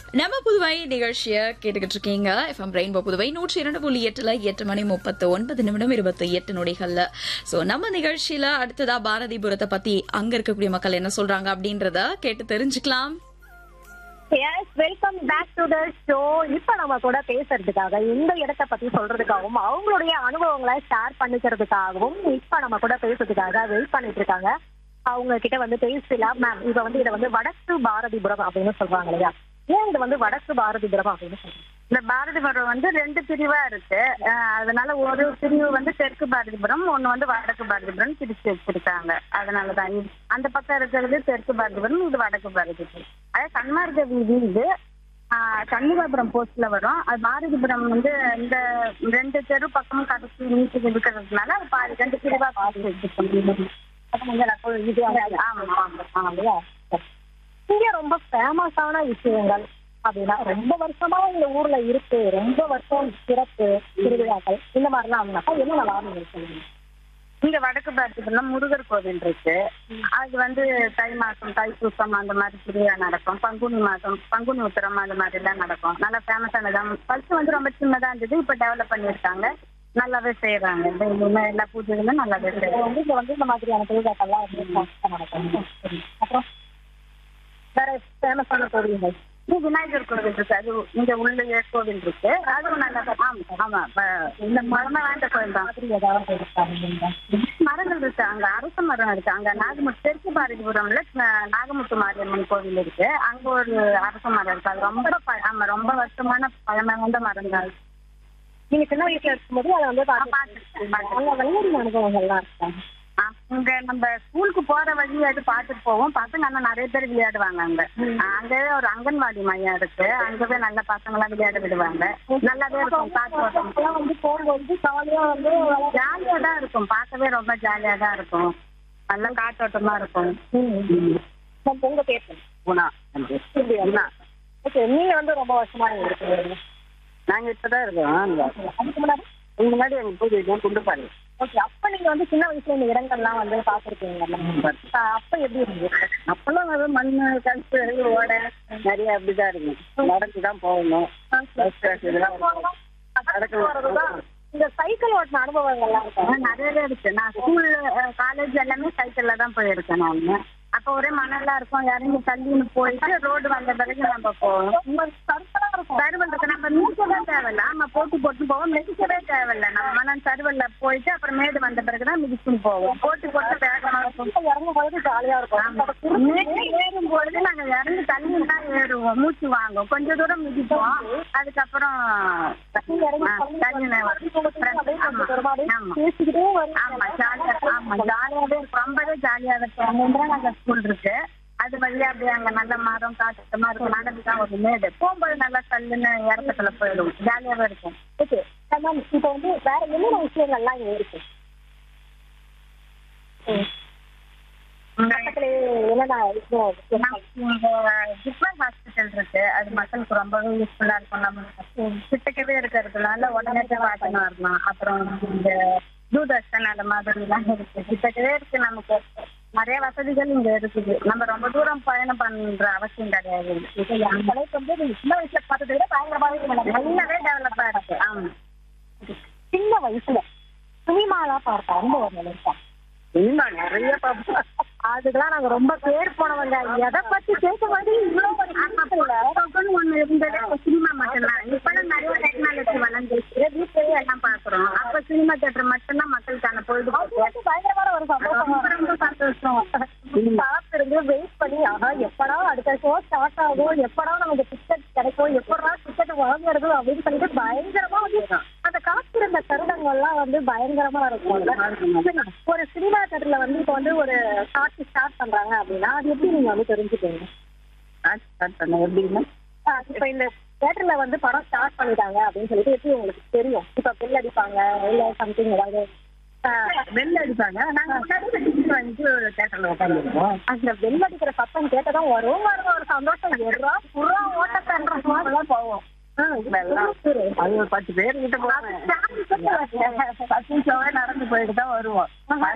நம்ம புதுவை நிகழ்ச்சியை கேட்டுக்கிட்டு இருக்கீங்க எஃப்எம் ரெயின்போ புதுவை நூற்றி இரண்டு புள்ளி எட்டுல எட்டு மணி முப்பத்து ஒன்பது நிமிடம் இருபத்தி எட்டு நொடிகள்ல சோ நம்ம நிகழ்ச்சியில அடுத்ததா பாரதிபுரத்தை பத்தி அங்க இருக்கக்கூடிய மக்கள் என்ன சொல்றாங்க அப்படின்றத கேட்டு தெரிஞ்சுக்கலாம் yes welcome back to the show இப்ப நம்ம கூட பேசுறதுக்காக இந்த இடத்த பத்தி சொல்றதுக்காகவும் அவங்களுடைய அனுபவங்களை ஷேர் பண்ணிக்கிறதுக்காகவும் இப்ப நம்ம கூட பேசுறதுக்காக வெயிட் பண்ணிட்டு இருக்காங்க அவங்க கிட்ட வந்து பேசலாம் மேம் இப்ப வந்து இதை வந்து வடக்கு பாரதிபுரம் அப்படின்னு சொல்றாங்க இல்லையா ஏன் இது வந்து வடக்கு பாரதிபுரம் அப்படின்னு சொல்றாங்க இந்த பாரதிபுரம் வந்து ரெண்டு பிரிவா இருக்கு அஹ் அதனால ஒரு பிரிவு வந்து தெற்கு பாரதிபுரம் ஒண்ணு வந்து வடக்கு பாரதிபுரம் பிரிச்சு வச்சிருக்காங்க அதனாலதான் இது- அந்த பக்கம் இருக்கிறது தெற்கு பாரதிபுரம் இது வடக்கு பாரதிபுரம் அதாவது சன்மார்க்க வீதி இது ஆஹ் சண்முகாபுரம் போஸ்ட்ல வரும் அது பாரதிபுரம் வந்து இந்த ரெண்டு தெரு பக்கமும் கடைசி நீட்டு இருக்கிறதுனால அது பாதி ரெண்டு பிரிவா பாதி வச்சிருக்கோம் அப்ப நீங்க அப்போ இது ஆமா ஆமா ஆமா இல்லையா இங்க ரொம்ப ஃபேமஸான விஷயங்கள் அப்படின்னா ரொம்ப வருஷமா இந்த ஊர்ல இருக்கு ரொம்ப வருஷம் சிறப்பு திருவிழாக்கள் இந்த மாதிரிலாம் இருந்தாக்கா என்ன நல்லா சொல்லுங்க இங்க வடக்கு பாரதிபுரம் முருகர் கோவில் இருக்கு அது வந்து தை மாசம் தைப்பூசம் அந்த மாதிரி திருவிழா நடக்கும் பங்குனி மாசம் பங்குனி உத்திரம் அந்த மாதிரி எல்லாம் நடக்கும் நல்லா ஃபேமஸானதான் ஃபர்ஸ்ட் வந்து ரொம்ப சின்னதா இருந்தது இப்ப டெவலப் பண்ணிருக்காங்க நல்லாவே செய்யறாங்க இந்த எல்லா பூஜைகளுமே நல்லாவே இப்போ செய்யறாங்க வந்து இங்க வந்து இந்த மாதிரியான திருவிழாக்கள்லாம் வந்து ஃபேமஸா நடக்கும் சரி. அப்புறம் வேற ஃபேமஸான கோவில்கள் இங்க விநாயகர் கோவில் இருக்கு அது இங்க உள்ள கோவில் இருக்கு அதுவும் நல்லா ஆமா ஆமா ப- இந்த மரமே வாய்ந்த கோவில் தான் மாதிரி ஏதாவது இருக்காங்க மரங்கள் இருக்கு அங்க அரச மரம் இருக்கு அங்க நாகமுத்து தெற்கு பாரதிபுரம்ல அஹ், நாகமுத்து மாரியம்மன் கோவில் இருக்கு அங்க ஒரு அரச மரம் இருக்கு அது ரொம்ப ப- ஆமா ரொம்ப வருஷமான பழமை வந்த மரம் தான் நீங்க சின்ன வயசுல இருக்கும்போது அதை வந்து பார்த்திருக்கேன், பார்த்திருக்கேன். அங்க விளையாடின அனுபவங்கள்லாம் இருக்காங்க அங்க நம்ம ஸ்கூலுக்கு போற வழி அது பார்த்துட்டு போவோம் பசங்க ஆனா நிறைய பேர் விளையாடுவாங்க அங்க அஹ், அங்கவே ஒரு அங்கன்வாடி மையம் இருக்கு அங்கவே நல்ல பசங்க எல்லாம் விளையாட விடுவாங்க நல்லாவே இருக்கும் காத்தோட்டம் அப்பெல்லாம் வந்து போகும்போது ஜாலியா வந்து ஜாலியா தான் இருக்கும் பார்க்கவே ரொம்ப ஜாலியா தான் இருக்கும் நல்ல காத்தோட்டமா இருக்கும் நம்ம உங்க பேர் குணா ஓகே நீங்க வந்து ரொம்ப வருஷமா இங்க இருக்கீங்க நாங்க இப்பதான் இருக்கோம் அதுக்கு முன்னாடி இதுக்கு முன்னாடி எங்க பூஜை குண்டுப்பாரு ஓகே அப்ப நீங்க வந்து சின்ன வயசுல இந்த இடங்கள்லாம் வந்து பாத்துருக்கீங்கல்ல அப்ப எப்படி இருந்துச்சு அப்பெல்லாம் வந்து மண் கழுத்து ஓட நிறைய அப்படிதான் இருக்கும் நடந்து தான் போகணும் பஸ் ஸ்டாண்ட் இதெல்லாம் நடந்து போறதுதான் இந்த சைக்கிள் ஓட்டின அனுபவங்கள்லாம் இருக்கா ஆ, நிறையவே இருக்கு நான் ஸ்கூல் காலேஜ் எல்லாமே சைக்கிள்ல தான் போயிருக்கேன் நான் அப்ப ஒரே மணலா இருக்கும் இறங்கி தள்ளின்னு போயிட்டு ரோடு வந்த பிறகு நம்ம போவோம் ரொம்ப சருத்தலா இருக்கும் சருவல் இருக்கு நம்ம மிதிக்கவே தேவையில்ல ஆமா போட்டு போட்டு போவோம் மிதிக்கவே தேவையில்ல நம்ம மணல் சருவல்ல போயிட்டு அப்புறம் மேடு வந்த பிறகுதான் மிதிச்சுன்னு போவோம் போட்டு போட்டு வேகமா இருக்கும் இப்ப இறங்கும் பொழுது ஜாலியா இருக்கும் மேடு ஏறும்பொழுது நாங்க இறங்கி தண்ணி தான் ஏறுவோம் மூச்சு வாங்கும் கொஞ்ச தூரம் மிதிப்போம் அதுக்கப்புறம் ஆ, தண்ணி வரும். ஆமா ஆமா பேசிக்கிட்டே வரும் ஆமா ஜாலியா ஆமா ஜாலியாவே இருக்கும் ரொம்பவே ஜாலியா இருக்கும் அங்க நாங்க ஸ்கூல் இருக்கு அது வழியா அப்படியே அங்க நல்ல மரம் காட்டுமா இருக்கும் நடந்து தான் ஒரு மேடு போகும்போது நல்லா சல்லுன்னு இறக்கத்துல போயிடும் ஜாலியாவே இருக்கும் ஓகே மேம் இப்போ வந்து வேற என்னென்ன விஷயங்கள்லாம் இங்க இருக்கு பக்கத்துல என்னென்ன விஷயம் இங்க ஜிப்மர் ஹாஸ்பிட்டல் இருக்கு அது மக்களுக்கு ரொம்பவே யூஸ்ஃபுல்லா இருக்கும் நம்ம கிட்டக்கவே இருக்கிறதுனால உடனே போய் பார்த்துன்னு வரலாம் அப்புறம் இந்த தூர்தர்ஷன் அந்த மாதிரி எல்லாம் இருக்கு கிட்டக்கவே இருக்கு நமக்கு நிறைய வசதிகள் இங்க இருக்குது நம்ம ரொம்ப தூரம் பயணம் பண்ற அவசியம் கிடையாது இப்போ அந்த அளவுக்கு வந்து நீங்க சின்ன வயசுல பார்த்ததை விட பயங்கரமாவே இருக்கு. நல்லாவே டெவலப்பா இருக்கு ஆமா சின்ன வயசுல சினிமாலாம் பார்த்த அனுபவம் இருக்கா சினிமா நிறைய பார்ப்போம் அதுக்கெல்லாம் நாங்க ரொம்ப பேர் போனவங்க எதை பத்தி கேட்கும் போது இவ்வளவு ஒரு இல்ல அப்பன்னு ஒண்ணு இருந்தது அப்ப சினிமா மட்டும்தான் இப்பெல்லாம் நிறைய டெக்னாலஜி வளர்ந்துருச்சு வீட்லயே எல்லாம் பாக்குறோம் அப்ப சினிமா தியேட்டர் மட்டும்தான் மக்களுக்கான அது பொழுதுபோக்கு வந்து பயங்கரமான ஒரு சந்தோஷம் ரொம்ப ரொம்ப சந்தோஷம் சாப்பிட்டு வெயிட் பண்ணி ஆஹா எப்படா அடுத்த ஷோ ஸ்டார்ட் ஆகும் எப்படா நமக்கு டிக்கெட் கிடைக்கும் எப்படா டிக்கெட் வாங்குறது அப்படின்னு சொல்லிட்டு பயங்கரமா வந்து அந்த காத்திருந்த தருணங்கள்லாம் வந்து பயங்கரமா இருக்கும் சரி, ஒரு சினிமா தேட்டர்ல வந்து இப்போ வந்து ஒரு ஷார்ட் ஸ்டார்ட் பண்றாங்க அப்படின்னா அது எப்படி நீங்க வந்து தெரிஞ்சுக்கீங்க ஸ்டார்ட் பண்ண எப்படின்னா ஆஹ் இப்ப இந்த தேட்டர்ல வந்து படம் ஸ்டார்ட் பண்ணிட்டாங்க அப்படின்னு சொல்லிட்டு எப்படி உங்களுக்கு தெரியும் இப்ப பெல் அடிப்பாங்க இல்ல சம்திங் ஏதாவது ஆஹ் வெளில அடிப்பாங்க நாங்க முன்னாடி டிக்கெட் வாங்கிட்டு தேட்டர்ல உட்காந்துருக்கோம் அந்த பெல் அடிக்கிற சத்தம் கேட்டதான் வரும் வரும் ஒரு சந்தோஷம் எட்ரா புறா ஓட்டத்தன்ற மாதிரிலாம் போவோம் அது ஒரு பத்து பேர் கிட்ட போவேன் பத்து நிமிஷம் நடந்து போயிட்டு தான் வருவோம்